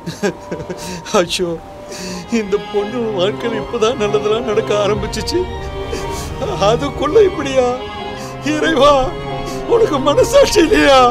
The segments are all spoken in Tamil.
ஐயோ இந்த பொண்ணு வாழ்க்கையில் இப்பதான் நல்லதெல்லாம் நடக்க ஆரம்பிச்சிச்சு அதுக்குள்ள இப்படியா இறைவா உனக்கு மனசாட்சி இல்லையா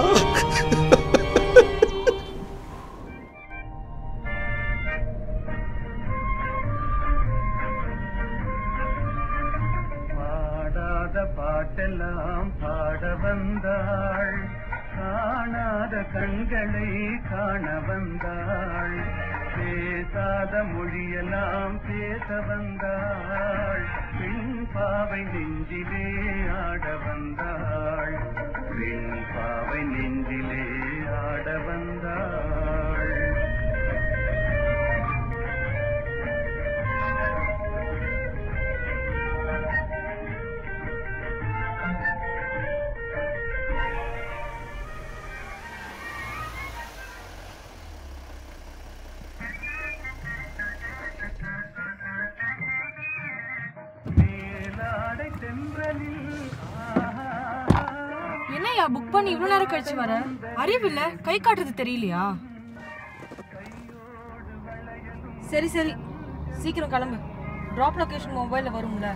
பாடாத பாட்டெல்லாம் பாட வந்தாள் காணாத கண்களை காண வந்தாள் பேசாத மொழியெல்லாம் பேச வந்தாள் பெண் பாவை நெஞ்சிலே ஆட வந்தாள் பெண் பாவை நெஞ்சிலே ஆட வந்தாள் மேலாடை தென்றலில் ஆஹா என்னையா புக் பண்ணி இவ்வளவு நேரம் கழிச்சு வர அறிவில்ல கை காட்டுறது தெரியலையா சரி சரி சீக்கிரம் கிளம்பு டிராப் லொகேஷன் மொபைல்ல வரும்ல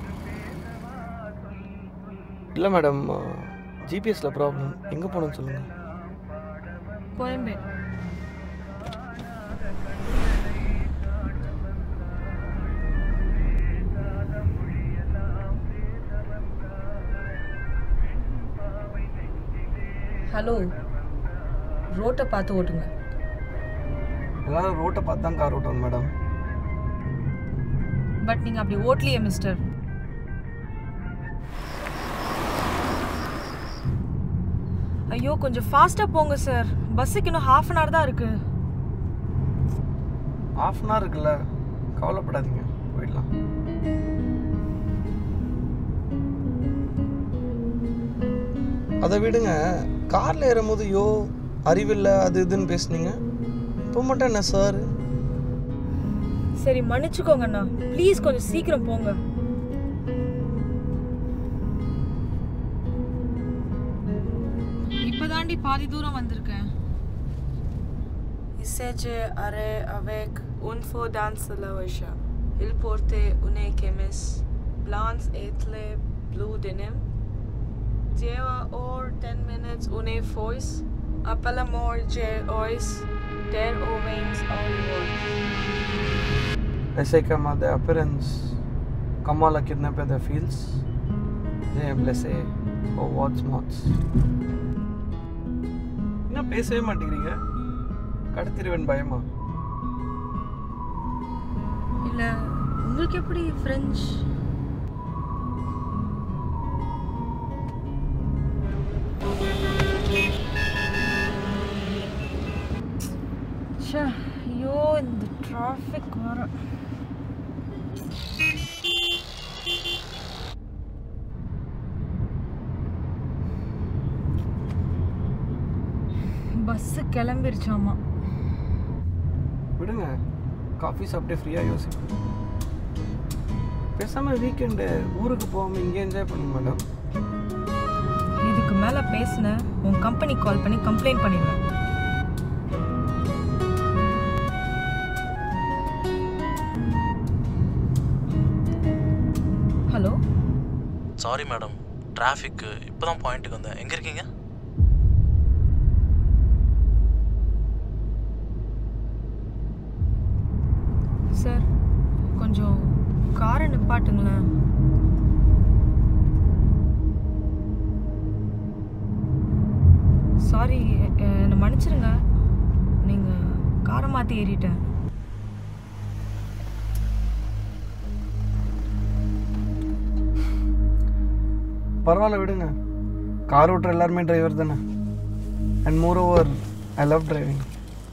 இல்லை மேடம் ஜிபிஎஸ்ல ப்ராப்ளம் எங்கே போகணும்னு சொல்லுங்கள் கோயம்பே ஹலோ ரோட்டை பார்த்து ஓட்டுங்க எல்லாரும் ரோட்டை பார்த்து தான் கார் ஓட்டணும் மேடம் பட் நீங்க அப்படி ஓட்டலையே மிஸ்டர் ஐயோ கொஞ்சம் ஃபாஸ்டா போங்க சார் பஸ்ஸுக்கு இன்னும் ஹாஃப் அன் ஹவர் தான் இருக்கு ஆஃப் அன் ஹவர் இருக்குல்ல கவலைப்படாதீங்க போயிடலாம் அதை விடுங்க காரில் ஏறும்போது யோ அறிவில்லை அது இதுன்னு பேசுனீங்க இப்போ மட்டும் என்ன சார் சரி மன்னிச்சுக்கோங்கண்ணா ப்ளீஸ் கொஞ்சம் சீக்கிரம் போங்க இப்பதாண்டி பாதி தூரம் வந்திருக்கேன் Isege are avec un faux dans la wecha. Il portait une chemise blanche et les blue denim. Lleva or 10 minutes une voice. Appela more je ois der ovens all world. ऐसे कमा द अपीरेंस कमाला कितने पे द फील्स जे ब्लेसे ओ வாட்ஸ் மாட்ஸ் என்ன பேசவே மாட்டேங்கிறீங்க கடத்திருவேன் பயமா இல்ல உங்களுக்கு எப்படி ஃப்ரெஞ்ச் ச்சே, ஐயோ இந்த டிராஃபிக் வர பஸ்ஸு கிளம்பிருச்சாமா விடுங்க காஃபி சாப்பிட்டு ஃப்ரீயாக யோசிப்பேன் பேசாமல் வீக்கெண்டு ஊருக்கு போகாமல் இங்கே என்ஜாய் பண்ணுங்க மேடம் இதுக்கு மேல பேசின உன் கம்பெனி கால் பண்ணி கம்ப்ளைண்ட் பண்ணிடுவேன் ஹலோ சாரி மேடம் டிராஃபிக்கு இப்போ தான் பாயிண்ட்டுக்கு வந்தேன் எங்கே இருக்கீங்க சார் கொஞ்சம் காரை நிப்பாட்டுங்களேன் சாரி என்னை மன்னிச்சிருங்க நீங்கள் காரை மாற்றி ஏறிட்டேன் பரவாயில்ல விடுங்க கார் ஓட்டுற எல்லாருமே டிரைவர் தானே and moreover I love driving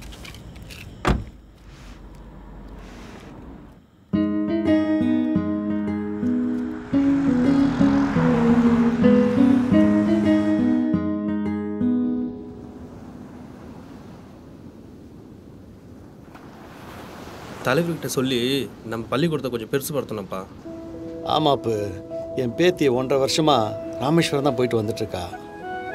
தலைவர்கிட்ட சொல்லி நம்ம பள்ளிக்கூடத்தை கொஞ்சம் பெருசுப்படுத்தணும்ப்பா ஆமாப்பு என் பேத்தி ஒன்றரை வருஷமாக ராமேஸ்வரம் தான் போயிட்டு வந்துட்டுருக்கா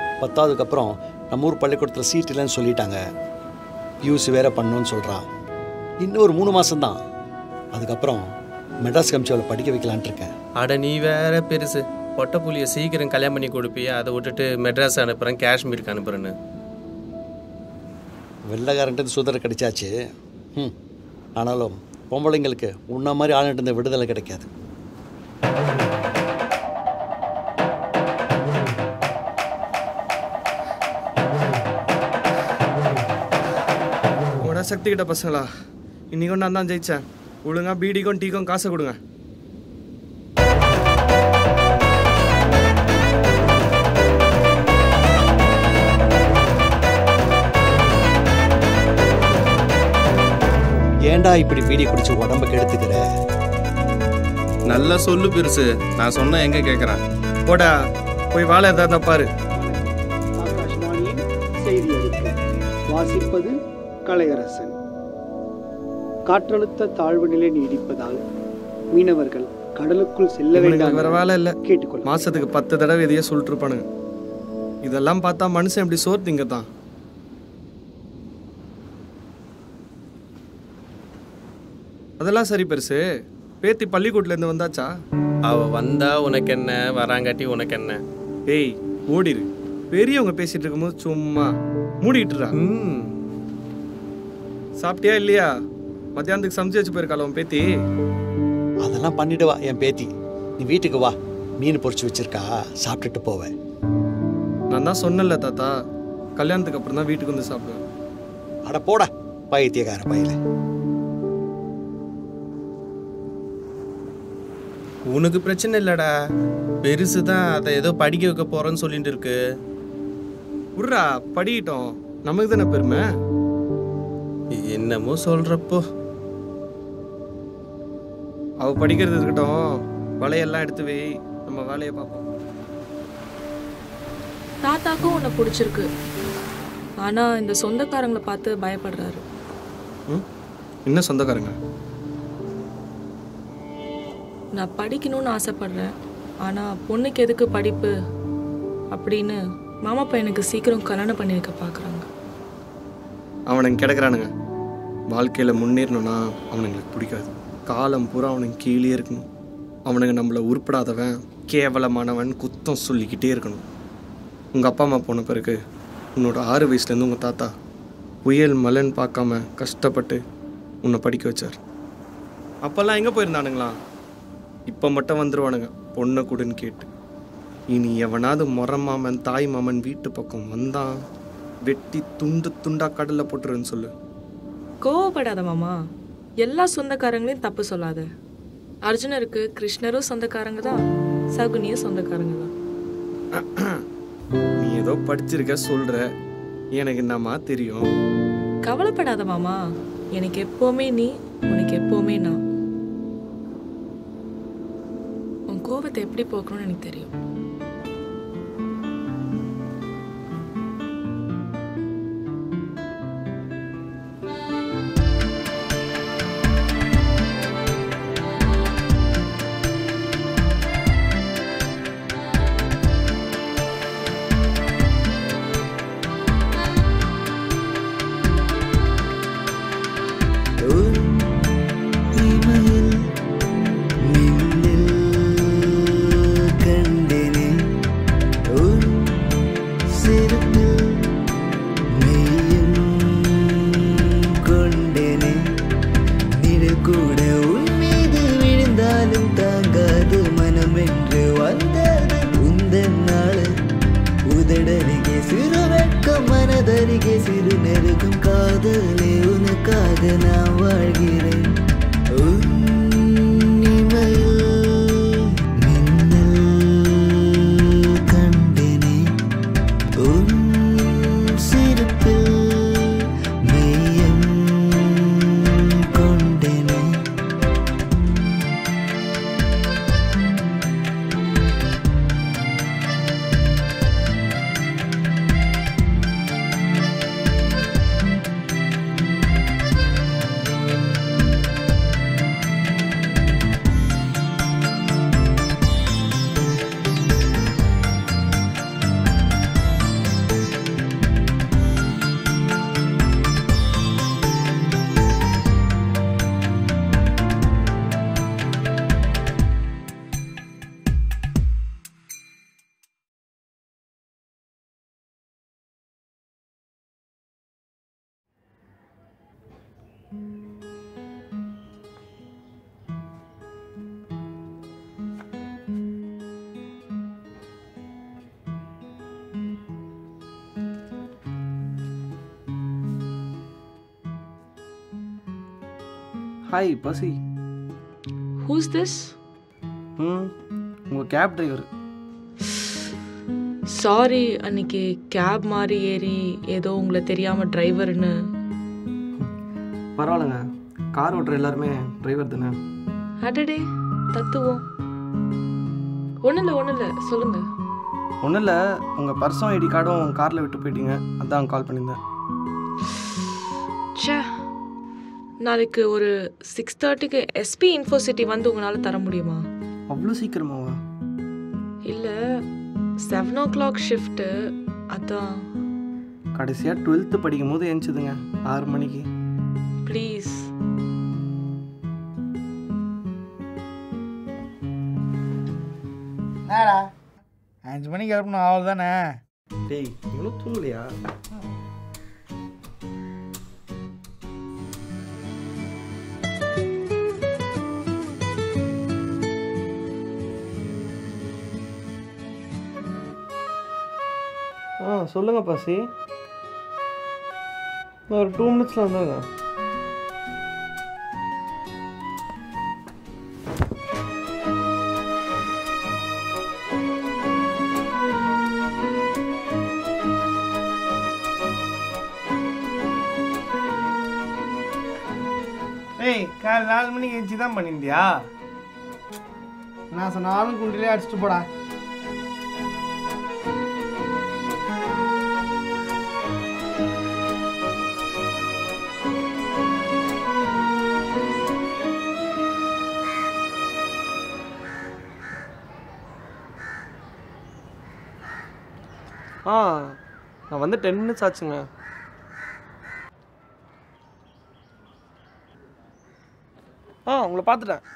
பத்தாவதுக்கு அப்புறம் நம்ம ஊர் பள்ளிக்கூடத்தில் சீட் இல்லைன்னு சொல்லிட்டாங்க யூஸ் வேற பண்ணணும்னு சொல்கிறான் இன்னும் ஒரு மூணு மாதம்தான் அதுக்கப்புறம் மெட்ராஸ் கமிச்சு அவளை படிக்க வைக்கலான்ட்டு இருக்கேன் அட நீ வேற பெருசு பொட்டை புலியை சீக்கிரம் கல்யாணம் பண்ணி கொடுப்பியா அதை விட்டுட்டு மெட்ராஸ் அனுப்புகிறேன் காஷ்மீருக்கு அனுப்புகிறேன்னு வெள்ளைக்காரன்ட்டு சுதந்திரம் கிடைச்சாச்சு ம் ஆனாலும் பொம்பளைங்களுக்கு உன்ன மாதிரி ஆளுகிட்ட இருந்த விடுதலை கிடைக்காது உங்களோட சக்தி கிட்ட பசங்களா இன்னைக்கும் நான் தான் ஜெயிச்சேன் ஒழுங்கா பீடிக்கும் டீக்கும் காசை கொடுங்க ஏன்டா இப்படி பீடி குடிச்சு உடம்ப கெடுத்துக்கிற நல்லா சொல்லு பெருசு நான் சொன்ன எங்கே கேட்குறேன் போடா போய் வாழை எதாவது பாரு ஆகாஷ்வாணியின் செய்தி அறிக்கை வாசிப்பது கலையரசன் காற்றழுத்த தாழ்வு நிலை நீடிப்பதால் மீனவர்கள் கடலுக்குள் செல்ல இவனுங்களுக்கு வேண்டாம் வேற வேலை இல்லை கேட்டுக்கொள்ள மாசத்துக்கு பத்து தடவை இதையே சொல்லிட்டு இருப்பானுங்க இதெல்லாம் பார்த்தா மனுஷன் எப்படி சோறு திங்க தான் அதெல்லாம் சரி பெருசு பேத்தி பள்ளிக்கூட்டில இருந்து வந்தாச்சா அவ வந்தா உனக்கு என்ன வராங்காட்டி உனக்கு என்ன ஏய் ஓடிரு பெரியவங்க பேசிட்டு இருக்கும்போது சும்மா மூடிட்டுறா ம் சாப்பிட்டியா இல்லையா மத்தியானத்துக்கு சமைச்சு வச்சு போயிருக்காள் உன் பேத்தி அதெல்லாம் பண்ணிட்டு வா என் பேத்தி நீ வீட்டுக்கு வா மீன் பொரிச்சு வச்சிருக்கா சாப்பிட்டுட்டு போவேன் நான் தான் சொன்னேன்ல தாத்தா கல்யாணத்துக்கு அப்புறம் தான் வீட்டுக்கு வந்து சாப்பிடுவேன் அட போடா பைத்தியக்கார பையில உனக்கு பிரச்சனை இல்லடா பெருசு தான் அதை ஏதோ படிக்க வைக்க போறேன்னு சொல்லிட்டு இருக்கு விட்றா படிக்கிட்டோம் நமக்கு தானே பெருமை என்னமோ சொல்றப்போ அவ படிக்கிறது இருக்கட்டும் வலையெல்லாம் எடுத்து வை நம்ம வேலையை பார்ப்போம் தாத்தாக்கும் உன்னை பிடிச்சிருக்கு ஆனா இந்த சொந்தக்காரங்களை பார்த்து பயப்படுறாரு ம் என்ன சொந்தக்காரங்க நான் படிக்கணும்னு ஆசைப்படுறேன் ஆனா பொண்ணுக்கு எதுக்கு படிப்பு அப்படின்னு மாமா பையனுக்கு சீக்கிரம் கல்யாணம் பண்ணி வைக்க பார்க்குறாங்க அவனுங்க கிடக்குறானுங்க வாழ்க்கையில் முன்னேறணும்னா அவனுங்களுக்கு பிடிக்காது காலம் பூரா அவனுங்க கீழே இருக்கணும் அவனுங்க நம்மளை உருப்படாதவன் கேவலமானவன் குத்தம் சொல்லிக்கிட்டே இருக்கணும் உங்கள் அப்பா அம்மா போன பிறகு உன்னோட ஆறு வயசுலேருந்து உங்கள் தாத்தா புயல் மலைன்னு பார்க்காம கஷ்டப்பட்டு உன்னை படிக்க வச்சார் அப்போல்லாம் எங்கே போயிருந்தானுங்களா இப்போ மட்டும் வந்துருவானுங்க பொண்ணை கொடுன்னு கேட்டு இனி எவனாவது முறை மாமன் தாய் மாமன் வீட்டு பக்கம் வந்தான் வெட்டி துண்டு துண்டா கடல்ல போட்டுருன்னு சொல்லு கோவப்படாத மாமா எல்லா சொந்தக்காரங்களையும் தப்பு சொல்லாத அர்ஜுனருக்கு கிருஷ்ணரும் சொந்தக்காரங்க தான் சகுனியும் சொந்தக்காரங்க தான் நீ ஏதோ படிச்சிருக்க சொல்ற எனக்கு என்னம்மா தெரியும் கவலைப்படாத மாமா எனக்கு எப்பவுமே நீ உனக்கு எப்பவுமே நான் உன் கோபத்தை எப்படி போக்கணும்னு எனக்கு தெரியும் கண்டேனே உன் சிரிப்பில் மெய்யும் கொண்டேனே நிழல் கூட உன் மீது விழுந்தாலும் தாங்காது மனம் என்று வந்தது உந்தன் நாள் உதடருகே சிறு வெட்கம் மனதருகே சிறு நெருக்கும் காதலே உனக்காக நான் வாழ்கிறேன் உன் இமையில் மின்னல் கண்டேனே உன் சிரிப்பில் மெய்யம் கொண்டேனே ஹாய் பசி ஹூஸ் திஸ் ம் உங்கள் கேப் டிரைவர் சாரி அன்னைக்கு கேப் மாதிரி ஏறி ஏதோ உங்களை தெரியாமல் டிரைவர்னு பரவாயில்லைங்க கார் ஓட்டுற எல்லாருமே டிரைவர் தானே அடடே தத்துவோம் ஒன்றும் இல்லை ஒன்றும் இல்லை சொல்லுங்கள் ஒன்றும் இல்லை உங்கள் பர்சம் ஐடி கார்டும் காரில் விட்டு போயிட்டீங்க அதான் கால் பண்ணியிருந்தேன் ச்சே நாளைக்கு ஒரு சிக்ஸ் தேர்ட்டிக்கு எஸ்பி இன்ஃபோசிட்டி வந்து உங்களால் தர முடியுமா அவ்வளோ சீக்கிரமாவா இல்லை செவன் ஓ கிளாக் ஷிஃப்ட்டு அதான் கடைசியாக டுவெல்த்து படிக்கும் போது எழுந்துதுங்க ஆறு மணிக்கு ப்ளீஸ் என்னடா அஞ்சு மணிக்கு கிளம்பணும் அவ்வளோ தானே டேய் இவ்வளோ தூங்கலையா ஆ சொல்லுங்க பாசி நான் ஒரு டூ மினிட்ஸில் வந்துடுங்க ஏய் காலை நாலு மணிக்கு எழுச்சி தான் பண்ணியிருந்தியா நான் சொன்னாலும் குண்டிலே அடிச்சுட்டு போடா ஆ நான் வந்து டென் மினிட்ஸ் ஆச்சுங்க ஆ உங்களை பார்த்துட்டேன்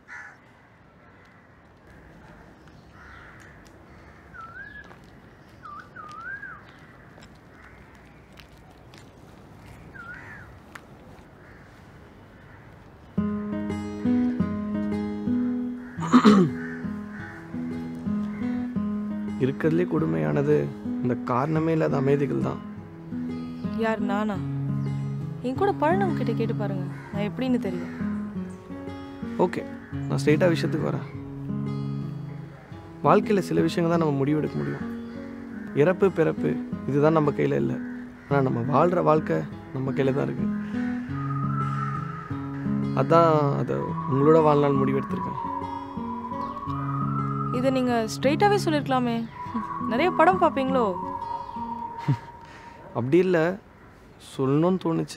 இருக்கிறதுலே கொடுமையானது இந்த காரணமே இல்லாத அமைதிகள் தான் யார் நானா என் கூட பழனம் கிட்ட கேட்டு பாருங்க நான் எப்படின்னு தெரியும் ஓகே நான் ஸ்ட்ரெயிட்டாக விஷயத்துக்கு வரேன் வாழ்க்கையில் சில விஷயங்கள் தான் நம்ம முடிவெடுக்க முடியும் இறப்பு பிறப்பு இதுதான் நம்ம கையில் இல்லை ஆனால் நம்ம வாழ்கிற வாழ்க்கை நம்ம கையில் தான் இருக்குது அதான் அதை உங்களோட வாழ்நாள் முடிவெடுத்திருக்கேன் இதை நீங்கள் ஸ்ட்ரெயிட்டாகவே சொல்லியிருக்கலாமே ஹம், நிறைய படம் பார்ப்பீங்களோ அப்படி இல்லை சொல்லணும்னு தோணுச்சு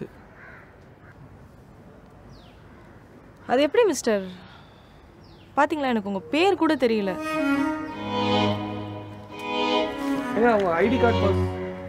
அது எப்படி மிஸ்டர் பாத்தீங்களா எனக்கு உங்கள் பேர் கூட தெரியல ஏங்க அவங்க ஐடி கார்டு பாஸ்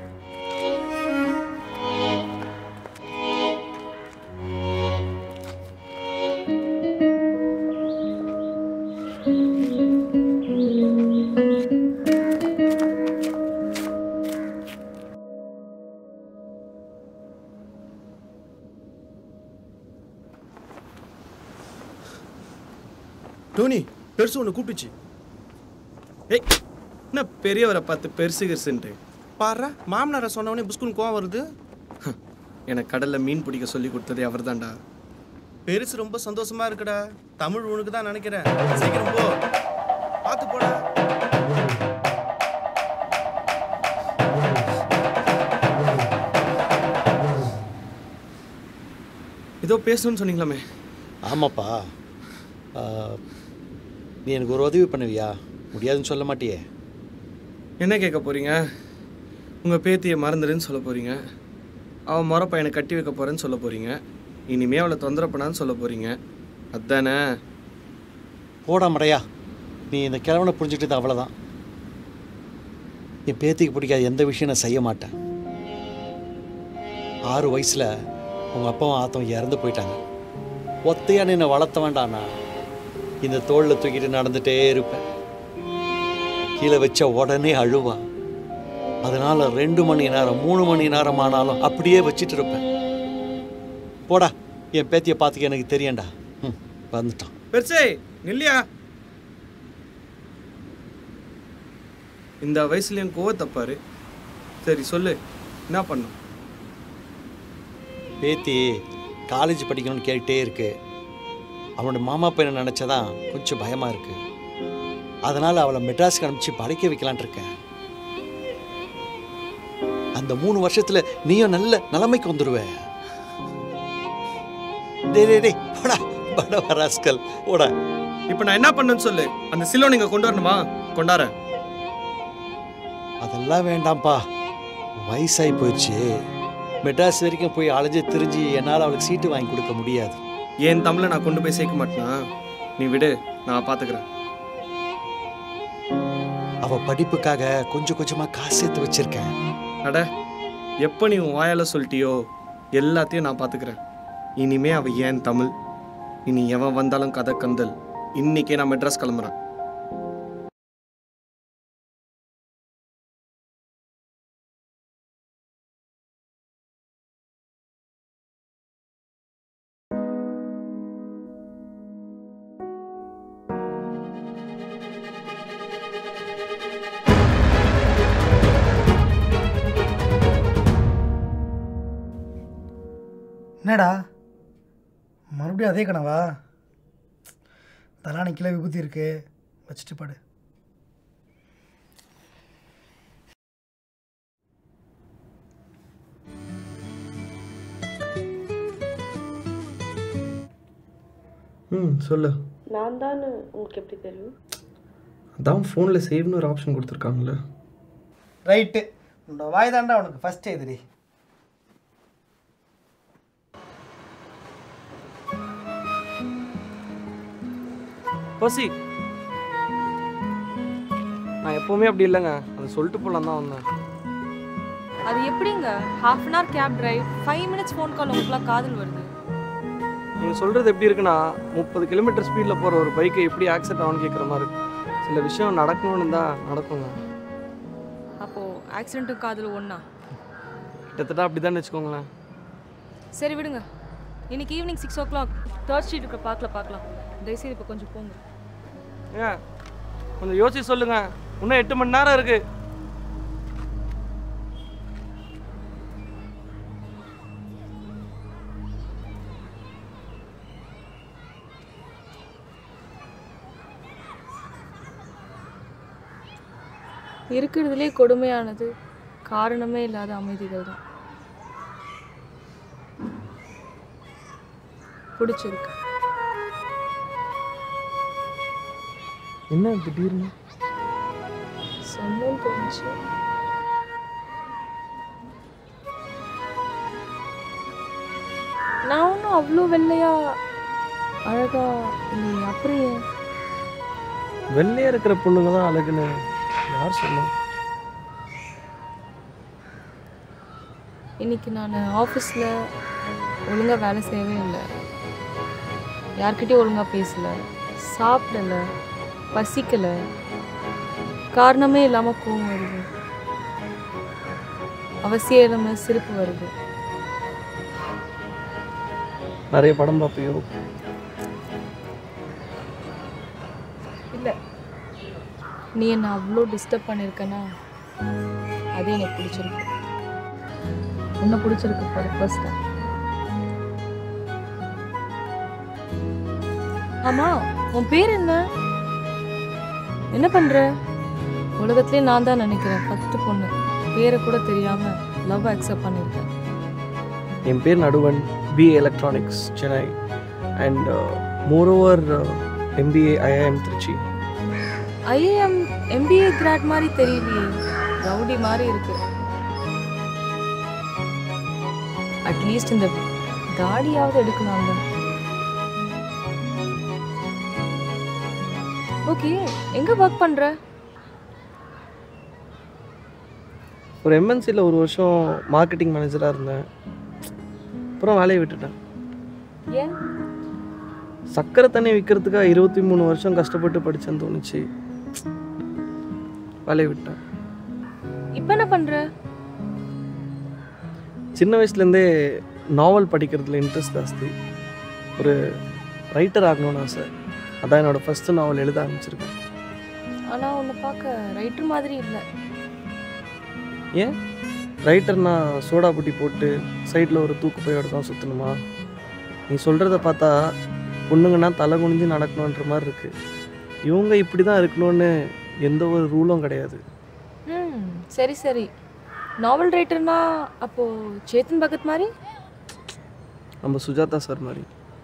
டோனி பெருசு ஒன்று கூப்பிட்டுச்சு ஏய் என்ன பெரியவரை பார்த்து பெருசு கிருசுன்ட்டு பாரு மாமனாரை சொன்னவொடனே புஸ்குன்னு கோவம் வருது எனக்கு கடலில் மீன் பிடிக்க சொல்லி கொடுத்ததே அவர்தான்டா பெருசு ரொம்ப சந்தோஷமா இருக்குடா தமிழ் உனக்கு தான் நினைக்கிறேன் சீக்கிரம் போ பார்த்து போடா ஏதோ பேசணும்னு சொன்னீங்களாமே ஆமாப்பா ஆ, நீ எனக்கு ஒரு உதவி பண்ணுவியா முடியாதுன்னு சொல்ல மாட்டியே என்ன கேட்க போறீங்க உங்கள் பேத்தியை மறந்துடுன்னு சொல்ல போறீங்க அவன் முறை பையனை கட்டி வைக்க போறேன்னு சொல்ல போறீங்க இனிமே அவளை தொந்தரவு பண்ணான்னு சொல்ல போறீங்க அதானே போடா மடையா நீ இந்த கிழவனை புரிஞ்சுக்கிட்டது அவ்வளோதான் என் பேத்திக்கு பிடிக்காத எந்த விஷயம் நான் செய்ய மாட்டேன் ஆறு வயசில் உங்கள் அப்பாவும் ஆத்தம் இறந்து போயிட்டாங்க ஒத்தையா என்னை வளர்த்த வேண்டாண்ணா இந்த தோளில் தூக்கிட்டு நடந்துட்டே இருப்பேன் கீழே வச்ச உடனே அழுவா அதனால ரெண்டு மணி நேரம் மூணு மணி நேரம் ஆனாலும் அப்படியே வச்சிட்டு இருப்பேன் போடா என் பேத்தியை பார்த்துக்க எனக்கு தெரியண்டா ம் வந்துட்டான் பெருசே நில்லியா இந்த வயசுலயும் கோவத்தை பாரு சரி சொல்லு என்ன பண்ணும் பேத்தி காலேஜ் படிக்கணும்னு கேட்டுட்டே இருக்கு அவனோட மாமா பையனை நினச்சதான் கொஞ்சம் பயமாக இருக்கு அதனால் அவளை மெட்ராஸ்க்கு அனுப்பிச்சு படிக்க வைக்கலான்ட்டு இருக்கேன் அந்த மூணு வருஷத்தில் நீயும் நல்ல நிலைமைக்கு வந்துடுவ டே டே டே போடா பட வராஸ்கல் போடா இப்போ நான் என்ன பண்ணுன்னு சொல்லு அந்த சிலோ நீங்க கொண்டு வரணுமா கொண்டாரேன் அதெல்லாம் வேண்டாம்ப்பா வயசாகி போயிடுச்சு மெட்ராஸ் வரைக்கும் போய் அலைஞ்சு திரிஞ்சு என்னால் அவளுக்கு சீட்டு வாங்கி கொடுக்க முடியாது என் தமிழை நான் கொண்டு போய் சேர்க்க மாட்டேனா நீ விடு நான் பார்த்துக்கிறேன் அவள் படிப்புக்காக கொஞ்சம் கொஞ்சமாக காசு சேர்த்து வச்சிருக்கேன் அட எப்போ நீ உன் வாயால சொல்லிட்டியோ எல்லாத்தையும் நான் பார்த்துக்கிறேன் இனிமே அவ ஏன் தமிழ் இனி எவன் வந்தாலும் கதை கந்தல் இன்னைக்கே நான் மெட்ராஸ் கிளம்புறேன் என்னடா மறுபடியும் அதே கனவா தலானி கிலோ விபூதி இருக்கு வச்சுட்டு படு ம் சொல்லு நான் தான் உங்களுக்கு எப்படி தெரியும் அதான் ஃபோனில் சேவ்னு ஒரு ஆப்ஷன் கொடுத்துருக்காங்களே ரைட்டு உன்னோட வாய் தாண்டா உனக்கு ஃபஸ்ட் எதிரி பசி நான் எப்போவுமே அப்படி இல்லைங்க அதை சொல்லிட்டு போகலாம் தான் வந்தேன் அது எப்படிங்க half an hour cab drive five minutes phone call உங்களுக்குலாம் காதல் வருது நீங்கள் சொல்கிறது எப்படி இருக்குன்னா முப்பது கிலோமீட்டர் ஸ்பீடில் போகிற ஒரு பைக்கை எப்படி ஆக்சிடென்ட் ஆகும்னு கேட்குற மாதிரி இருக்கு சில விஷயம் நடக்கணும்னு தான் நடக்குங்க அப்போது ஆக்சிடென்ட்டு காதல் ஒன்றா கிட்டத்தட்ட அப்படி தான் வச்சுக்கோங்களேன் சரி விடுங்க இன்னைக்கு evening six o'clock third street இருக்கிற பார்க்கில் பார்க்கலாம் தயவுசெய்து இப்போ கொஞ்சம் போங்க ஏன் கொஞ்சம் யோசிச்சு சொல்லுங்க இன்னும் எட்டு மணி நேரம் இருக்கு இருக்கிறதுலே கொடுமையானது காரணமே இல்லாத அமைதிகள் தான் பிடிச்சிருக்கு என்ன திடீர்னு சொன்னேன்னு தோணுச்சு நான் ஒன்றும் அவ்வளோ வெள்ளையா அழகா இல்லையே அப்புறம் ஏன் வெள்ளையா இருக்கிற பொண்ணுங்க தான் அழகுன்னு யார் சொன்னா இன்னைக்கு நான் ஆஃபீஸில் ஒழுங்காக வேலை செய்யவே இல்லை யார்கிட்டயும் ஒழுங்காக பேசல சாப்பிடல பசிக்கலை காரணமே இல்லாமல் கோவம் வருது அவசியம் இல்லாமல் சிரிப்பு வருது நிறைய படம் பார்ப்பியோ இல்லை நீ என்னை அவ்வளோ டிஸ்டர்ப் பண்ணியிருக்கனா அது எனக்கு பிடிச்சிருக்கு உன்னை பிடிச்சிருக்கு ஃபார் ஃபர்ஸ்ட் டைம் ஆமா உன் பேர் என்ன என்ன பண்ற உலகத்திலே நான் தான் நினைக்கிறேன் ஃபர்ஸ்ட் பொண்ணு பேரை கூட தெரியாம லவ் அக்செப்ட் பண்ணியிருக்கேன் என் பேர் நடுவன் BA electronics Chennai and moreover MBA IIM Trichy IAM MBA grad மாதிரி தெரியலையே ரவுடி மாதிரி இருக்கு அட்லீஸ்ட் இந்த தாடியாவது எடுக்கலாம்ல ஓகே எங்க ஒர்க் பண்ற ஒரு எம்என்சியில் ஒரு வருஷம் மார்க்கெட்டிங் மேனேஜராக இருந்தேன் அப்புறம் வேலையை விட்டுட்டேன் ஏன் சக்கரை தண்ணி விற்கிறதுக்காக இருபத்தி மூணு வருஷம் கஷ்டப்பட்டு படிச்சேன்னு தோணுச்சு வேலையை விட்டேன் இப்போ என்ன பண்ற சின்ன வயசுலேருந்தே நாவல் படிக்கிறதுல இன்ட்ரெஸ்ட் ஜாஸ்தி ஒரு ரைட்டர் ஆகணும்னு ஆசை அதான் என்னோடய ஃபஸ்ட்டு நாவல் எழுத ஆரம்பிச்சிருக்கேன் ஆனா உன்னை பார்க்க ரைட்டர் மாதிரி இல்லை ஏன் ரைட்டர்னா சோடா புட்டி போட்டு சைடில் ஒரு தூக்கு பையோட தான் சுற்றணுமா நீ சொல்கிறத பார்த்தா பொண்ணுங்கன்னா தலை குனிஞ்சு நடக்கணுன்ற மாதிரி இருக்குது இவங்க இப்படி தான் இருக்கணும்னு எந்த ஒரு ரூலும் கிடையாது ம் சரி சரி நாவல் ரைட்டர்னா அப்போது சேத்தன் பகத் மாதிரி நம்ம சுஜாதா சார் மாதிரி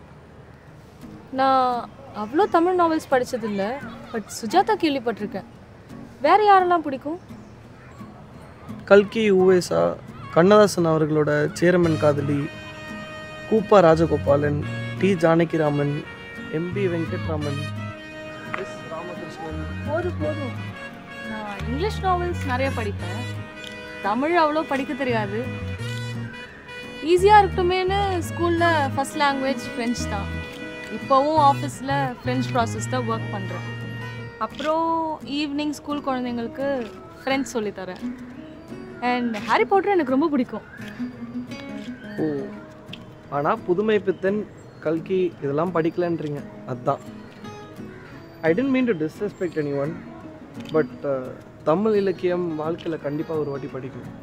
நான் அவ்வளோ தமிழ் நாவல்ஸ் படிச்சதில்ல பட் சுஜாதா கேள்விப்பட்டிருக்கேன் வேற யாரெல்லாம் பிடிக்கும் கல்கி உவேசா கண்ணதாசன் அவர்களோட சேரமன் காதலி கூப்பா Rajagopalan T Janakiraman MP Venkatraman S Ramakrishnan போதும் போதும் நான் இங்கிலீஷ் நாவல்ஸ் நிறைய படிப்பேன் தமிழ் அவ்வளோ படிக்க தெரியாது ஈஸியாக இருக்கட்டுமேனு ஸ்கூலில் ஃபஸ்ட் லாங்குவேஜ் ஃப்ரெஞ்ச் தான் இப்போவும் ஆஃபீஸில் ஃப்ரெஞ்ச் ப்ராசஸ் தான் ஒர்க் பண்ணுறேன் அப்புறம் ஈவினிங் ஸ்கூல் குழந்தைங்களுக்கு ஃப்ரெஞ்ச் சொல்லித்தரேன் அண்ட் ஹாரி பாட்டர் எனக்கு ரொம்ப பிடிக்கும் ஓ ஆனால் புதுமை பித்தன் கல்கி இதெல்லாம் படிக்கலன்றீங்க அதுதான் I don't mean to disrespect anyone but Tamil இலக்கியம் வாழ்க்கையில் கண்டிப்பாக ஒரு வாட்டி படிக்கணும்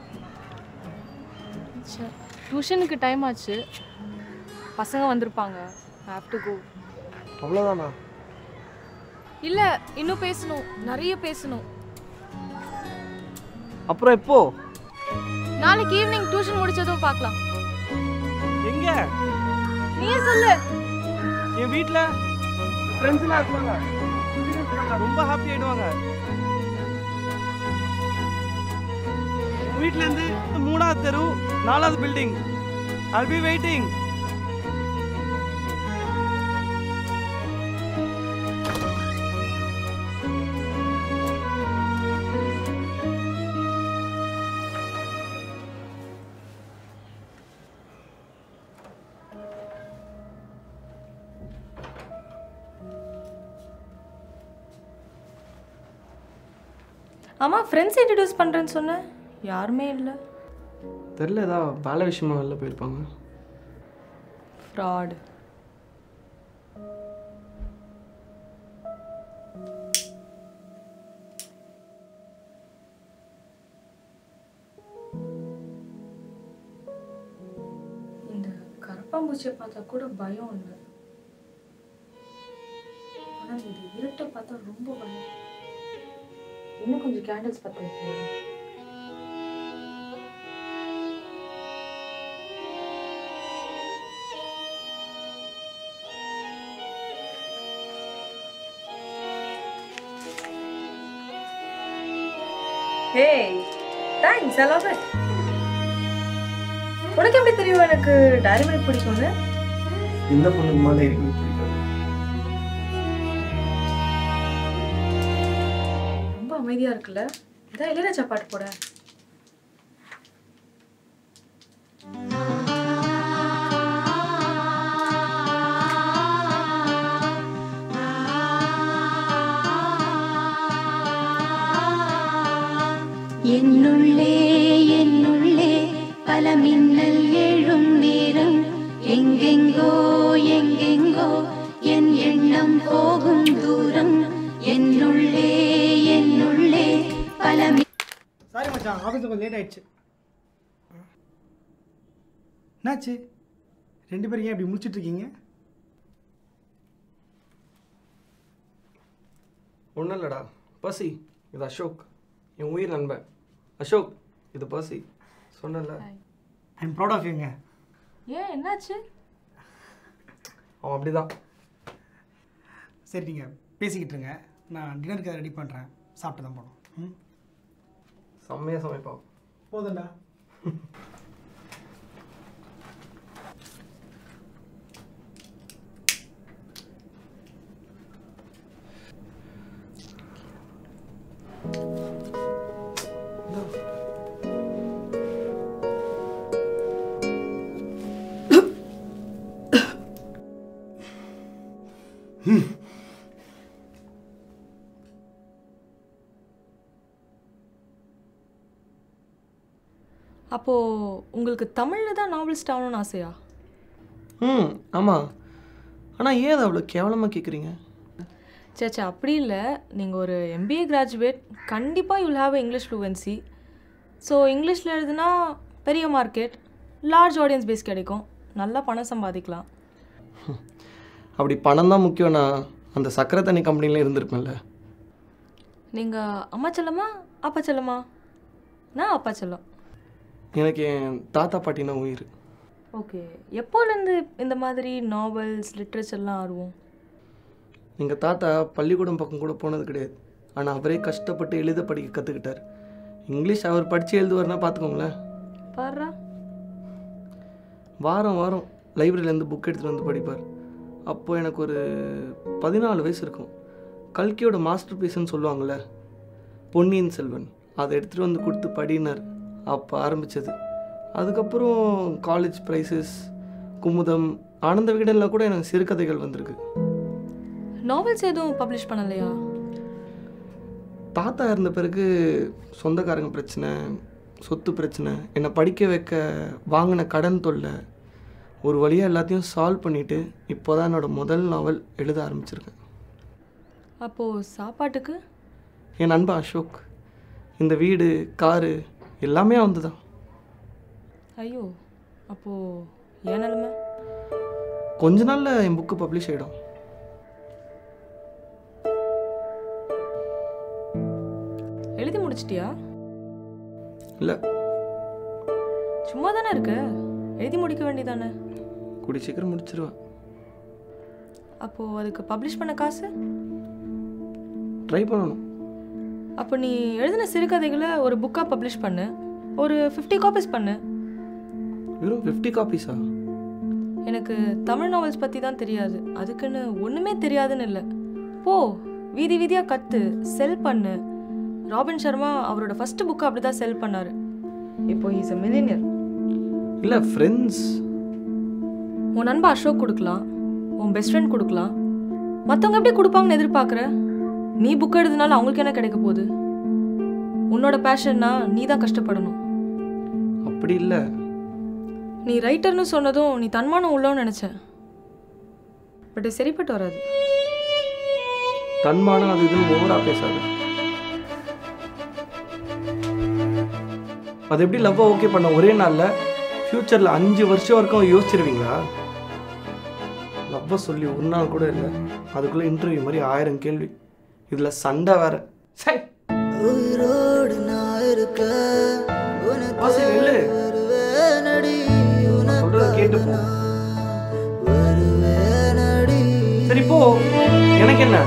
டியூஷனுக்கு டைம் ஆச்சு பசங்க வந்திருப்பாங்க ஹாவ் டு கோ அவ்வளோதானா இல்லை இன்னும் பேசணும் நிறைய பேசணும் அப்புறம் எப்போ நாளைக்கு ஈவினிங் டியூஷன் முடிச்சதும் பார்க்கலாம் எங்க நீயே சொல்லு என் வீட்டில் ஃப்ரெண்ட்ஸ்லாம் இருப்பாங்க ரொம்ப ஹாப்பி ஆயிடுவாங்க வீட்டிலேருந்து மூணாவது தெரு நாலாவது பில்டிங் I'll be வெயிட்டிங் ஆமாம் ஃப்ரெண்ட்ஸ் இன்ட்ரடியூஸ் பண்ணுறேன்னு சொன்னேன் யாருமே இல்லை தெரில ஏதா வேலை விஷயமா வெளில போயிருப்பாங்க ஃப்ராட் இந்த கரப்பாம்பூச்சியை பார்த்தா கூட பயம் இல்லை ஆனால் இது இருட்டை பார்த்தா ரொம்ப பயம் இன்னும் கொஞ்சம் கேண்டில்ஸ் பற்ற வைக்கிறேன் hey thanks I love it உனக்கு எப்படி தெரியும் எனக்கு டைரி மில்க் பிடிக்கும்னு இந்த பொண்ணுக்கு மாதிரி இருக்கு பிடிக்காது ரொம்ப அமைதியா இருக்குல்ல இதான் இளையராஜா பாட்டு போட என்னுள்ளே என்னுள்ளே பல மின்னல் எழும் நேரம் எங்கெங்கோ எங்கெங்கோ என் எண்ணம் போகும் தூரம் என்னுள்ளே என்னுள்ளே பல மி- சாரி மச்சான் ஆஃபீஸ் கொஞ்சம் லேட் ஆயிடுச்சு என்னாச்சு ரெண்டு பேரும் ஏன் இப்படி முடிச்சிட்டு இருக்கீங்க ஒன்றும் இல்லைடா பசி இது அசோக் என் உயிர் நண்பன் அசோக் இது பசி சொன்னல ஐ எம் ப்ரௌட் ஆஃப் யூங்க ஏன் என்னாச்சு அவன் அப்படிதான் சரி நீங்கள் பேசிக்கிட்டு இருங்க நான் டின்னருக்கு ரெடி பண்ணுறேன் சாப்பிட்டு தான் போகணும் ம் செம்மையாக சமைப்பான் போதும்டா அப்போ உங்களுக்கு தமிழ்ல தான் நாவலிஸ்ட் ஆகணும்னு ஆசையா ம் ஆமாம் ஆனால் ஏன் அதை அவ்வளோ கேவலமாக கேட்குறீங்க சேச்சா அப்படி இல்லை நீங்கள் ஒரு எம்பிஏ கிராஜுவேட் கண்டிப்பாக you'll have English fluency so இங்கிலீஷில் எழுதுனா பெரிய மார்க்கெட் லார்ஜ் ஆடியன்ஸ் பேஸ் கிடைக்கும் நல்லா பணம் சம்பாதிக்கலாம் அப்படி பணம் தான் முக்கியம்னா அந்த சக்கரை தண்ணி கம்பெனியில் இருந்திருப்பேன்ல நீங்கள் அம்மா செல்லமா அப்பா செல்லமா நான் அப்பா செல்லம் எனக்கு என் தாத்தா பாட்டினா உயிர் ஓகே எப்போலேருந்து இந்த மாதிரி நாவல்ஸ் லிட்ரேச்சர்லாம் ஆர்வம் எங்கள் தாத்தா பள்ளிக்கூடம் பக்கம் கூட போனது கிடையாது ஆனால் அவரே கஷ்டப்பட்டு எழுத படிக்க கற்றுக்கிட்டார் இங்கிலீஷ் அவர் படித்து எழுதுவார்னா பார்த்துக்கோங்களேன் பாடுறா வாரம் வாரம் லைப்ரரியிலேருந்து புக் எடுத்துகிட்டு வந்து படிப்பார் அப்போது எனக்கு ஒரு பதினாலு வயசு இருக்கும் கல்கியோட மாஸ்டர் பீஸ்ன்னு சொல்லுவாங்கள்ல பொன்னியின் செல்வன் அதை எடுத்துகிட்டு வந்து கொடுத்து படினார் அப்போ ஆரம்பித்தது அதுக்கப்புறம் காலேஜ் ப்ரைஸஸ் குமுதம் ஆனந்த விகடனில் கூட எனக்கு சிறுகதைகள் வந்திருக்கு நாவல்ஸ் எதுவும் பப்ளிஷ் பண்ணலையா தாத்தா இருந்த பிறகு சொந்தக்காரங்க பிரச்சனை சொத்து பிரச்சனை என்னை படிக்க வைக்க வாங்கின கடன் தொல்லை ஒரு வழியாக எல்லாத்தையும் சால்வ் பண்ணிவிட்டு இப்போ தான் என்னோட முதல் நாவல் எழுத ஆரம்பிச்சிருக்கேன் அப்போது சாப்பாட்டுக்கு என் நண்பன் அசோக் இந்த வீடு காரு எல்லாமே வந்து தான் ஐயோ அப்போது ஏன் நிலமை கொஞ்ச நாளில் என் புக்கு பப்ளிஷ் ஆகிடும் எழுதி முடிச்சிட்டியா இல்லை சும்மா தானே இருக்க எழுதி முடிக்க வேண்டியதானே கூடி சீக்கிரம் முடிச்சிருவேன் அப்போது அதுக்கு பப்ளிஷ் பண்ண காசு ட்ரை பண்ணணும் அப்போ நீ எழுதின சிறுகதைகளை ஒரு புக்காக பப்ளிஷ் பண்ணு ஒரு ஃபிஃப்டி காப்பீஸ் பண்ணு வெறும் ஃபிஃப்டி காப்பீஸா எனக்கு தமிழ் நாவல்ஸ் பற்றி தான் தெரியாது அதுக்குன்னு ஒன்றுமே தெரியாதுன்னு இல்லை போ வீதி வீதியாக கற்று செல் பண்ணு ராபின் சர்மா அவரோட ஃபஸ்ட்டு புக்கை அப்படி தான் செல் பண்ணார் இப்போ ஹீஸ் அ மில்லினியர் இல்லை ஃப்ரெண்ட்ஸ் உன் நண்பன் அசோக் கொடுக்கலாம் உன் பெஸ்ட் ஃப்ரெண்ட் கொடுக்கலாம் மற்றவங்க எப்படி கொடுப்பாங்கன்னு எதிர்பார்க்குற நீ புக் எழுதுனால அவங்களுக்கு என்ன கிடைக்க போகுது உன்னோட பேஷன்னா நீ தான் கஷ்டப்படணும் அப்படி இல்லை நீ ரைட்டர்னு சொன்னதும் நீ தன்மானம் உள்ளோன்னு நினச்சேன் பட் இது சரிப்பட்டு வராது தன்மானம் அது இதுன்னு ஓவரா பேசாது அது எப்படி லவ்வை ஓகே பண்ண ஒரே நாளில் ஃப்யூச்சரில் அஞ்சு வருஷம் வரைக்கும் யோசிச்சிருவீங்களா லவ்வை சொல்லி ஒரு நாள் கூட இல்லை அதுக்குள்ளே இன்டர்வியூ மாதிரி ஆயிரம் கேள்வி இதில் சண்டை வேற சை உயிரோடு நான் இருக்க வாசி, நில்லு. வருவேனடி நான் சொல்றத கேட்டு போ வருவேனடி சரி போ எனக்கு என்ன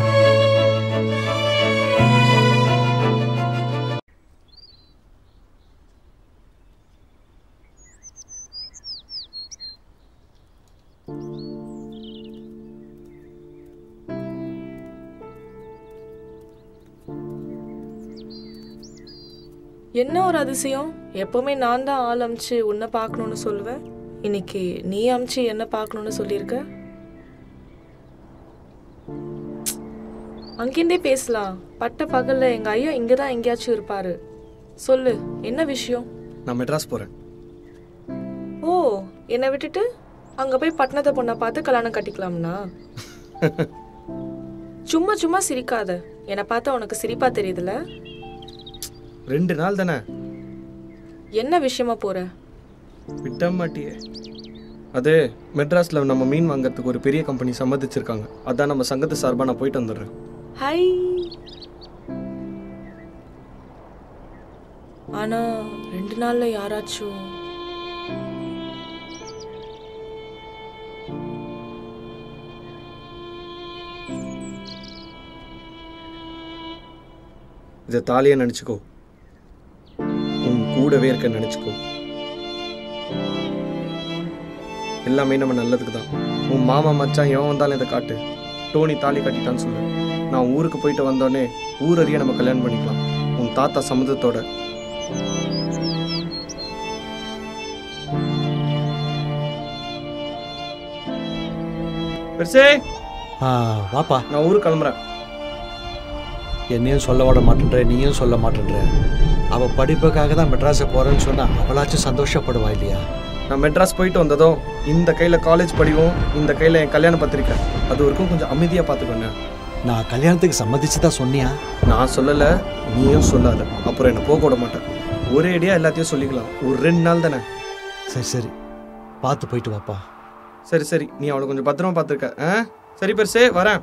என்ன ஒரு அதிசயம் எப்பவுமே நான் தான் ஆள் அமிச்சு உன்னை பார்க்கணுன்னு சொல்லுவேன் இன்னைக்கு நீ அமிச்சு என்ன பார்க்கணுன்னு சொல்லியிருக்க அங்கிருந்தே பேசலாம் பட்ட பகல்ல எங்க ஐயா இங்க தான் எங்கேயாச்சும் இருப்பாரு சொல்லு என்ன விஷயம் நான் மெட்ராஸ் போகிறேன் ஓ என்னை விட்டுட்டு அங்க போய் பட்டணத்தை பொண்ணை பார்த்து கல்யாணம் கட்டிக்கலாம்னா சும்மா சும்மா சிரிக்காத என்னை பார்த்தா உனக்கு சிரிப்பா தெரியுதுல ரெண்டு நாள் தானே என்ன விஷயமா போற விட்ட மாட்டியே அது மெட்ராஸில் நம்ம மீன் வாங்குறதுக்கு ஒரு பெரிய கம்பெனி சம்மதிச்சிருக்காங்க அதான் நம்ம சங்கத்து சார்பாக நான் போயிட்டு வந்துடுறேன் ஹை ஆனா ரெண்டு நாள்ல யாராச்சும் இதை தாலியை நினச்சிக்கோ உன் கூடவே இருக்க நினச்சிக்கோ எல்லாமே நம்ம நல்லதுக்கு தான் உன் மாமா மச்சான் எவன் வந்தாலும் இதை காட்டு டோனி தாலி கட்டிட்டான்னு சொல்லு நான் ஊருக்கு போயிட்டு வந்தோடனே ஊர் அறிய நம்ம கல்யாணம் பண்ணிக்கலாம் உன் தாத்தா சம்மதத்தோட பெருசே ஆ வாப்பா நான் ஊருக்கு கிளம்புறேன் என்னையும் சொல்ல விட மாட்டேன்ற நீயும் சொல்ல மாட்டேன்ற அவள் படிப்புக்காக தான் மெட்ராஸை போகிறேன்னு சொன்னால் அவளாச்சும் சந்தோஷப்படுவா இல்லையா நான் மெட்ராஸ் போயிட்டு வந்ததும் இந்த கையில் காலேஜ் படிவும் இந்த கையில் என் கல்யாண பத்திரிக்கை அது வரைக்கும் கொஞ்சம் அமைதியாக பார்த்துக்கோங்க நான் கல்யாணத்துக்கு சம்மதிச்சு தான் சொன்னியா நான் சொல்லலை நீயும் சொல்லாத அப்புறம் என்னை போக விட மாட்டேன் ஒரே அடியாக எல்லாத்தையும் சொல்லிக்கலாம் ஒரு ரெண்டு நாள் தானே சரி சரி பார்த்து போயிட்டு வாப்பா சரி சரி நீ அவளை கொஞ்சம் பத்திரமா பார்த்துருக்க ஆ சரி பெருசே வரேன்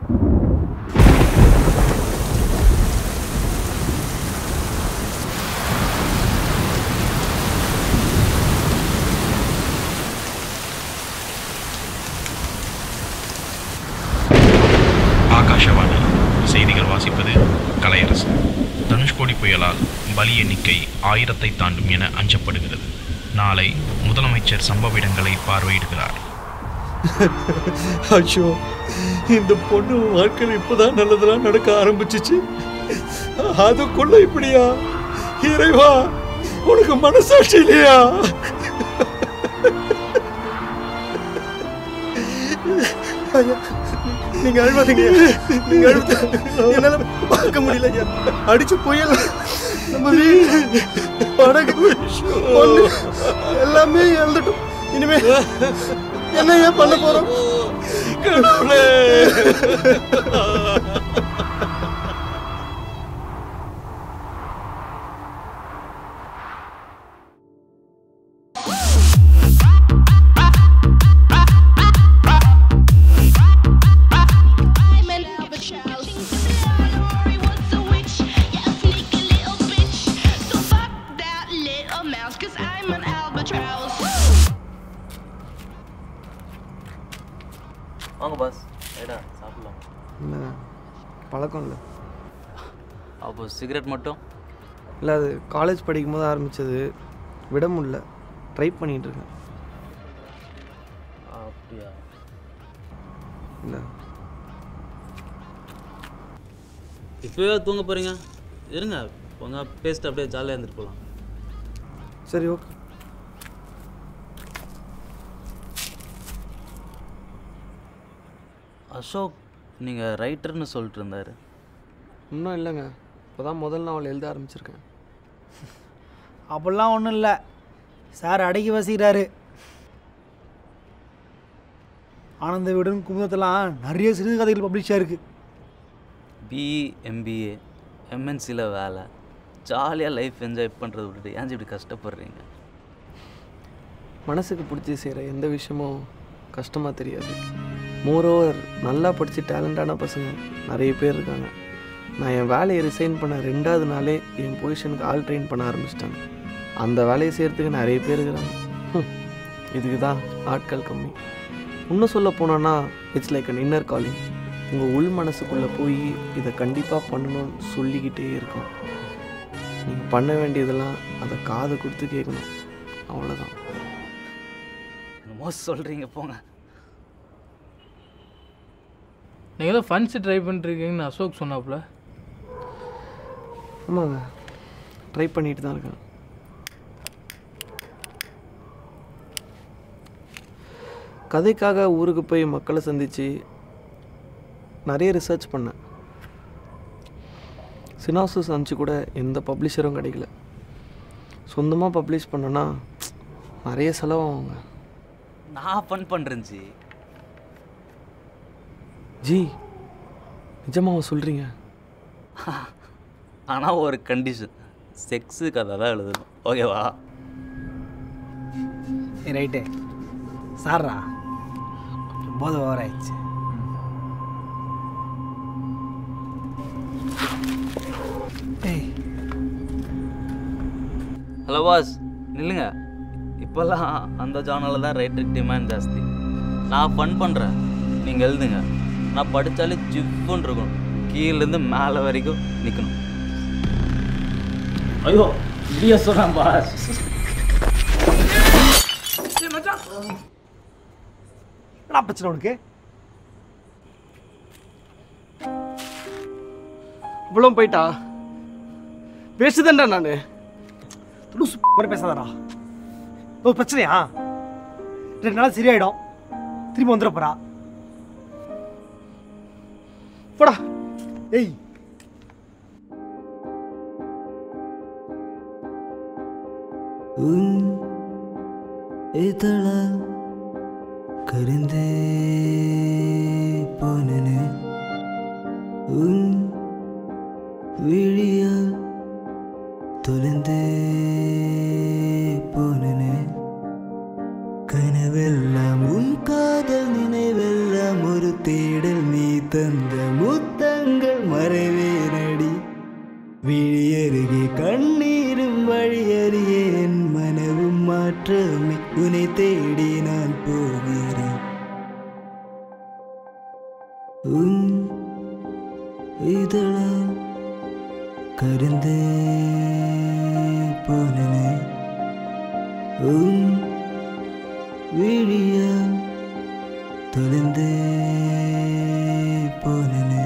ஆகாஷவாணி செய்திகள் வாசிப்பது கலையரசு தனுஷ்கோடி புயலால் பலி எண்ணிக்கை ஆயிரத்தை தாண்டும் என அஞ்சப்படுகிறது நாளை முதலமைச்சர் சம்பவ இடங்களை பார்வையிடுகிறார் ஐயோ இந்த பொண்ணு வாழ்க்கையில் இப்போதான் நல்லதெல்லாம் நடக்க ஆரம்பிச்சிச்சு அதுக்குள்ள இப்படியா இறைவா உனக்கு மனசாட்சி இல்லையா ஐயா நீங்க அழுவாதீங்க நீங்க அழுவது என்னால பார்க்க முடியல ஐயா அடிச்சு புயல் நம்ம வீடு படகு பொண்ணு எல்லாமே இழந்துட்டோம் இனிமே என்ன ஏன் பண்ண போறோம் வாங்க பாஸ் ஏடா சாப்பிடலாம் இல்லை பழக்கம் இல்லை அப்போ சிகரெட் மட்டும் இல்லை அது காலேஜ் படிக்கும் போது ஆரம்பித்தது விட முடியல ட்ரை பண்ணிகிட்டு இருக்கேன் அப்படியா இல்லை இப்போவே தூங்க போகிறீங்க இருங்க கொஞ்சம் பேசிட்டு அப்படியே ஜாலியாக இருந்துட்டு போகலாம் சரி ஓகே அசோக் நீங்கள் ரைட்டர்னு சொல்லிட்டு இருந்தாரு இன்னும் இல்லைங்க இப்போ தான் முதல் நாவல் எழுத ஆரம்பிச்சிருக்கேன் அப்படிலாம் ஒன்றும் இல்லை சார் அடக்கி வசிக்கிறாரு ஆனந்த வீடுன்னு குமுதத்தெல்லாம் நிறைய சிறுகதைகள் பப்ளிஷ் ஆயிருக்கு பிஇ எம்பிஏ எம்என்சியில் வேலை ஜாலியாக லைஃப் என்ஜாய் பண்ணுறத விட்டுட்டு ஏன் இப்படி கஷ்டப்படுறீங்க மனசுக்கு பிடிச்சி செய்கிற எந்த விஷயமும் கஷ்டமாக தெரியாது மோரோவர் நல்லா படித்து டேலண்டான பசங்க நிறைய பேர் இருக்காங்க நான் என் வேலையை ரிசைன் பண்ண ரெண்டாவது நாளே என் பொசிஷனுக்கு ஆள் ட்ரெயின் பண்ண ஆரம்பிச்சிட்டாங்க அந்த வேலையை செய்கிறதுக்கு நிறைய பேர் இருக்கிறாங்க ஹம், இதுக்கு தான் ஆட்கள் கம்மி இன்னும் சொல்ல போனோன்னா it's like an inner calling உங்கள் உள் மனசுக்குள்ளே போய் இதை கண்டிப்பாக பண்ணணும்னு சொல்லிக்கிட்டே இருக்கும் நீங்கள் பண்ண வேண்டியதெல்லாம் அதை காதை கொடுத்து கேட்கணும் அவ்வளோதான் என்னமோ சொல்கிறீங்க போங்க நீங்கள் ஏதோ ஃபன்ஸ் ட்ரை பண்ணிருக்கீங்கன்னு அசோக் சொன்னாப்புல ஆமாங்க ட்ரை பண்ணிட்டு தான் இருக்கேன் கதைக்காக ஊருக்கு போய் மக்களை சந்தித்து நிறைய ரிசர்ச் பண்ணேன் சினாசஸ் அனுப்பிச்சு கூட எந்த பப்ளிஷரும் கிடைக்கல சொந்தமாக பப்ளிஷ் பண்ணனா நிறைய செலவாகுங்க நான் ஃபன் பண்ணுறேன் ஜி ஜி நிஜமாக சொல்கிறீங்க ஆனால் ஒரு கண்டிஷன் செக்ஸு கதை தான் எழுதணும் ஓகேவா ரைட்டு சார்ரா போது ஓவர் ஆயிடுச்சு ஏய் ஹலோ பாஸ் நில்லுங்க இப்போல்லாம் அந்த ஜானலில் தான் ரைட்டருக்கு டிமாண்ட் ஜாஸ்தி நான் ஃபன் பண்ணுறேன் நீங்கள் எழுதுங்க நான் படித்தாலே ஜிப்புன்னு இருக்கணும் கீழேருந்து மேலே வரைக்கும் நிற்கணும் ஐயோ இப்படியா சொல்கிறேன் பாஸ் என்ன பிரச்சனை உனக்கு இவ்வளோ போயிட்டா வேஸ்ட்டு தான்டா நான் லூசு மாதிரி பேசாதடா ஒரு பிரச்சனையா ரெண்டு நாள் சரியாயிடும் திரும்பி வந்துட போறா போடா ஏய் உன் இதழ கருந்தே போனனே உன் விழிய தொலைந்தே போனனே கனவெல்லாம் உன் காதல் நினைவெல்லாம் ஒரு தேடல் நீ தந்த முத்தங்கள் மறைவேனடி விழியருகே கண்ணீரும் வழியறிய என் மனவும் மாற்றமே உன்னை தேடி நான் போகிறேன் உன் இதழால் கருந்தே போனனே உன் விழியால் தொலைந்தே போனனே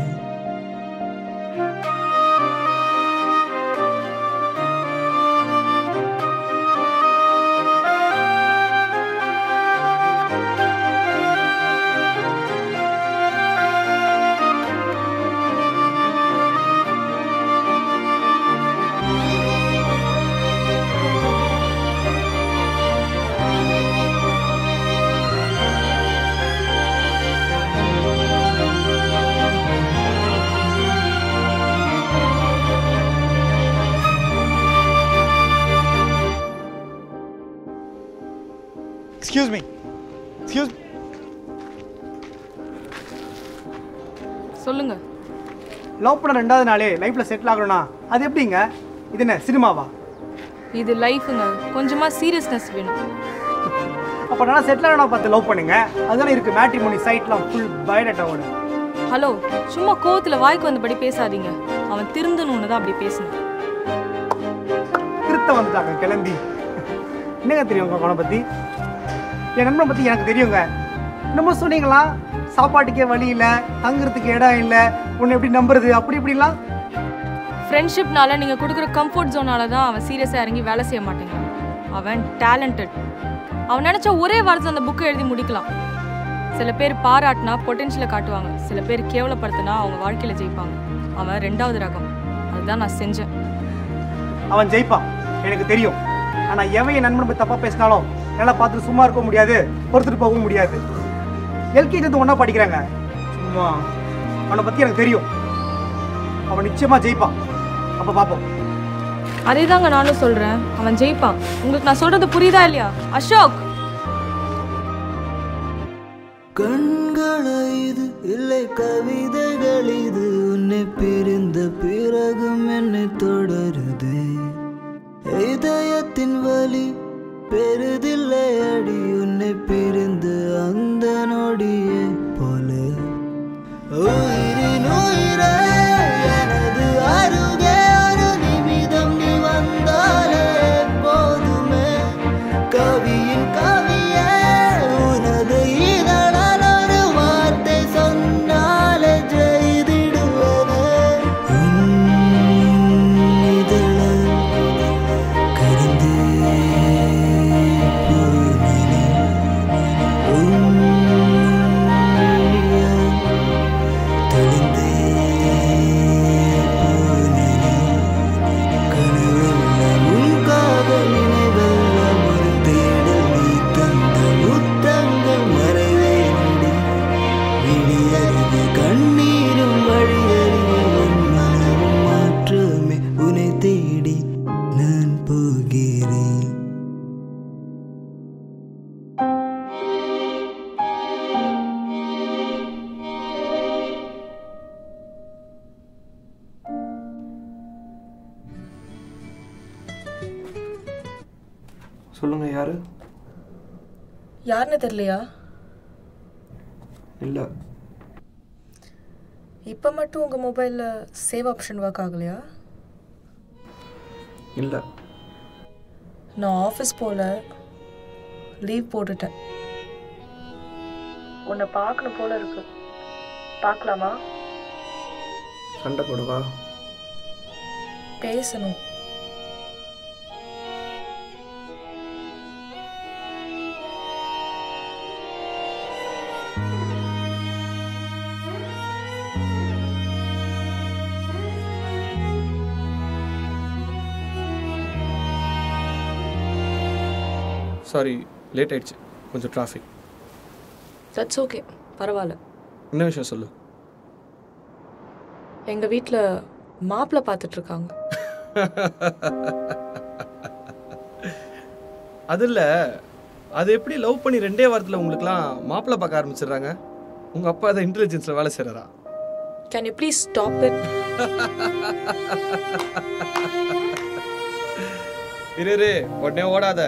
எக்ஸ்கியூஸ் மீ எக்ஸ்கியூஸ் சொல்லுங்க லவ் பண்ண ரெண்டாவது நாளே லைஃப்பில் செட்டில் ஆகணும்னா அது எப்படிங்க இது என்ன சினிமாவா இது லைஃபுங்க கொஞ்சமா சீரியஸ்னஸ் வேணும் அப்போ நல்லா செட்டில் ஆகணும் பார்த்து லவ் பண்ணுங்க அதுதானே இருக்குது மேட்ரிமோனி சைட்லாம் ஃபுல் பயோடேட்டாவோட ஹலோ சும்மா கோவத்துல வாய்க்கு வந்தபடி பேசாதீங்க அவன் திருந்தணும்னு தான் அப்படி பேசணும் திருத்த வந்துட்டாங்க கிளம்பி என்னங்க தெரியும் உங்க அவனை பற்றி என் நண்பனை பற்றி எனக்கு தெரியுங்க என்னமோ சொன்னீங்களா சாப்பாட்டுக்கே வழி இல்லை தங்குறதுக்கு இடம் இல்லை உன்னை எப்படி நம்புறது அப்படி இப்படிலாம் ஃப்ரெண்ட்ஷிப்னால நீங்க கொடுக்குற கம்ஃபர்ட் ஜோனால தான் அவன் சீரியஸா இறங்கி வேலை செய்ய மாட்டேங்கிறான் அவன் டேலண்டட் அவன் நினைச்ச ஒரே வாரத்தில் அந்த புக்கை எழுதி முடிக்கலாம் சில பேர் பாராட்டினா பொட்டென்ஷியலை காட்டுவாங்க சில பேர் கேவலப்படுத்தினா அவங்க வாழ்க்கையில ஜெயிப்பாங்க அவன் ரெண்டாவது ரகம் அதுதான் நான் செஞ்சேன் அவன் ஜெயிப்பான் எனக்கு தெரியும் ஆனால் எவன் என் நண்பனை பத்தி தப்பாக பேசினாலும் என்னால் பார்த்துட்டு சும்மா இருக்க முடியாது பொறுத்துட்டு போகவும் முடியாது எல்கேஜி வந்து ஒன்றா படிக்கிறாங்க சும்மா அவனை பற்றி எனக்கு தெரியும் அவன் நிச்சயமாக ஜெயிப்பான் அப்போ பார்ப்போம் அதே தாங்க நானும் சொல்றேன் அவன் ஜெயிப்பான் உங்களுக்கு நான் சொல்றது புரியுதா இல்லையா அசோக் கண்களா இது இல்லை கவிதைகள் இது உன்னை பிரிந்த பிறகும் என்னை தொடருதே இதயத்தின் வலி பெரிதில்லை அடி உன்னை பிரிந்த அந்த நொடியே போல உயிரின் உயிரே எனது அருகே ஒரு நிமிடம் நீ வந்தாலே போதுமே கவியின் கவியே உனது இதழால் ஒரு வார்த்தை சொன்னாலே ஜெயிதிடுவனே இதழால் கரிந்தே போனேனே உன் விழியால் தெளிந்தே போனேனே கனவெல்லாம் உன் காதல் நினைவெல்லாம் ஒரு தேடல் நீ தந்த முத்தங்கள் மறைவேனடி விழியறிவு கண்ணீரும் வழியறிவு உன் மனமும் மாற்றமே உன்னை தேடி நான் போகிறேன் சொல்லுங்க யாரு யாருன்னு தெரியலையா இல்லை இப்போ மட்டும் உங்கள் மொபைலில் சேவ் ஆப்ஷன் ஒர்க் ஆகலையா இல்லை நான் ஆஃபீஸ் போல லீவ் போட்டுட்டேன் உன்னை பார்க்கணும் போல இருக்கு பார்க்கலாமா சண்டை போடுவா பேசணும் சாரி லேட் ஆயிடுச்சு கொஞ்சம் டிராஃபிக் தட்ஸ் ஓகே பரவாயில்ல என்ன விஷயம் சொல்லு எங்கள் வீட்டில் மாப்பிள்ளை பார்த்துட்டு இருக்காங்க அது இல்லை அது எப்படி லவ் பண்ணி ரெண்டே வாரத்தில் உங்களுக்குலாம் மாப்பிள்ளை பார்க்க ஆரம்பிச்சிடுறாங்க உங்க அப்பா அதை இன்டெலிஜென்ஸ்ல வேலை செய்யறாரா can you please stop it இரு இரு உடனே ஓடாத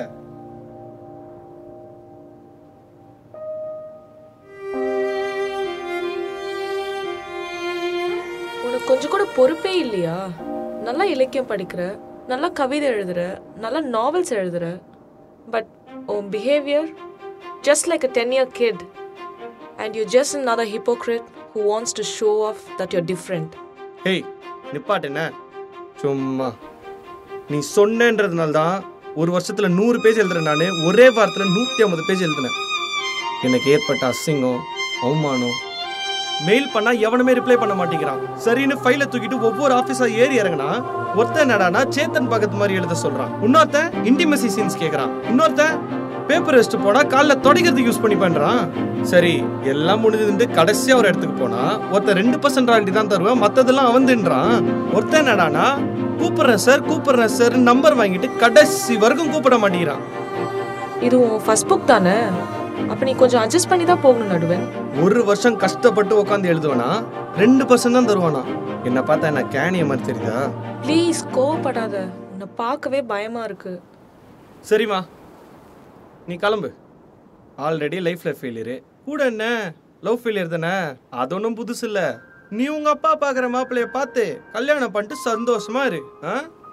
உனக்கு கொஞ்சம் கூட பொறுப்பே இல்லையா நல்லா இலக்கியம் படிக்கிற நல்லா கவிதை எழுதுற நல்லா நாவல்ஸ் எழுதுற பட் உன் behaviour just like a ten year kid and you just another hypocrite who wants to show off that you're different hey நிப்பாட்டு என்ன சும்மா நீ சொன்னேன்றதுனால தான் ஒரு வருஷத்துல நூறு பேஜ் எழுதுறேன் நான் ஒரே வாரத்துல நூத்தி ஐம்பது பேஜ் எழுதுனேன் எனக்கு ஏற்பட்ட அசிங்கம் அவமானம் மெயில் பண்ணா எவனுமே ரிப்ளை பண்ண மாட்டேங்கிறான் சரின்னு ஃபைலை தூக்கிட்டு ஒவ்வொரு ஆஃபீஸா ஏறி இறங்கினா ஒருத்தன் என்னடானா சேத்தன் பக்கத்து மாதிரி எழுத சொல்றான் இன்னொருத்தன் இன்டிமசி சீன்ஸ் கேக்குறான் இன்னொருத்தன் பேப்பர் வச்சுட்டு போனா காலைல தொடக்கிறதுக்கு யூஸ் பண்ணி பண்றான் சரி எல்லாம் முடிஞ்சதுட்டு கடைசியா ஒரு இடத்துக்கு போனா ஒருத்தன் ரெண்டு பர்சன்ட் ராயல்டி தான் தருவேன் மத்ததெல்லாம் அவந்துன்றான் ஒருத்தன் என்னடானா கூப்பிடுறேன் சார் கூப்பிடுறேன் சார் நம்பர் வாங்கிட்டு கடைசி வரைக்கும் கூப்பிட மாட்டேங்கிறான் இது உன் ஃபர்ஸ்ட் புக் தானே அப்ப நீ கொஞ்சம் அட்ஜஸ்ட் பண்ணி தான் போகணும் நடுவன் ஒரு வருஷம் கஷ்டப்பட்டு உட்காந்து எழுதுவேனா ரெண்டு பர்சன்ட் தான் தருவானா என்ன பார்த்தா என்ன கேனிய மாதிரி தெரியுதா ப்ளீஸ் கோவப்படாத உன்னை பார்க்கவே பயமா இருக்கு சரிம்மா நீ கிளம்பு ஆல்ரெடி லைஃப்ல ஃபெயிலியரு கூட என்ன லவ் ஃபெயிலியர் தானே அது ஒன்றும் புதுசு இல்லை நீ உங்க அப்பா பார்க்குற மாப்பிள்ளைய பார்த்து கல்யாணம் பண்ணிட்டு சந்தோஷமா இரு ஆ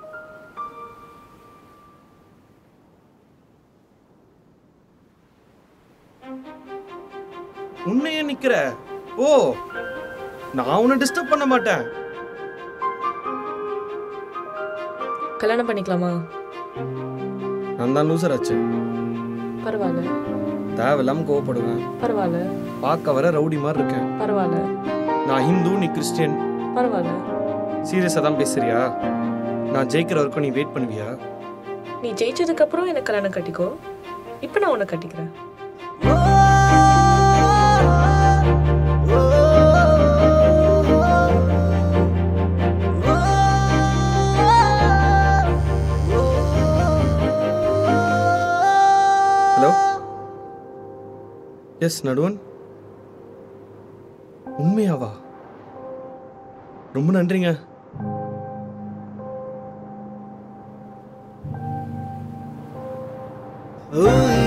உன்னையே நிக்கிற ஓ நான் உன்னை டிஸ்டர்ப் பண்ண மாட்டேன் கல்யாணம் பண்ணிக்கலாமா நான் தான் லூசர் ஆச்சு பரவாயில்ல தேவையில்லாம கோவப்படுவேன் பரவாயில்ல பார்க்க வர ரவுடி மாதிரி இருக்கேன் பரவாயில்ல நான் ஹிந்து நீ கிறிஸ்டியன் பரவாயில்ல சீரியஸாக தான் பேசுறியா நான் ஜெயிக்கிற வரைக்கும் நீ வெயிட் பண்ணுவியா நீ ஜெயிச்சதுக்கு அப்புறம் எனக்கு கல்யாணம் கட்டிக்கோ இப்போ நான் உன்னை கட்டிக்கிறேன் ஹலோ எஸ் நடுவன் உண்மையாவா ரொம்ப நன்றிங்க உயிர்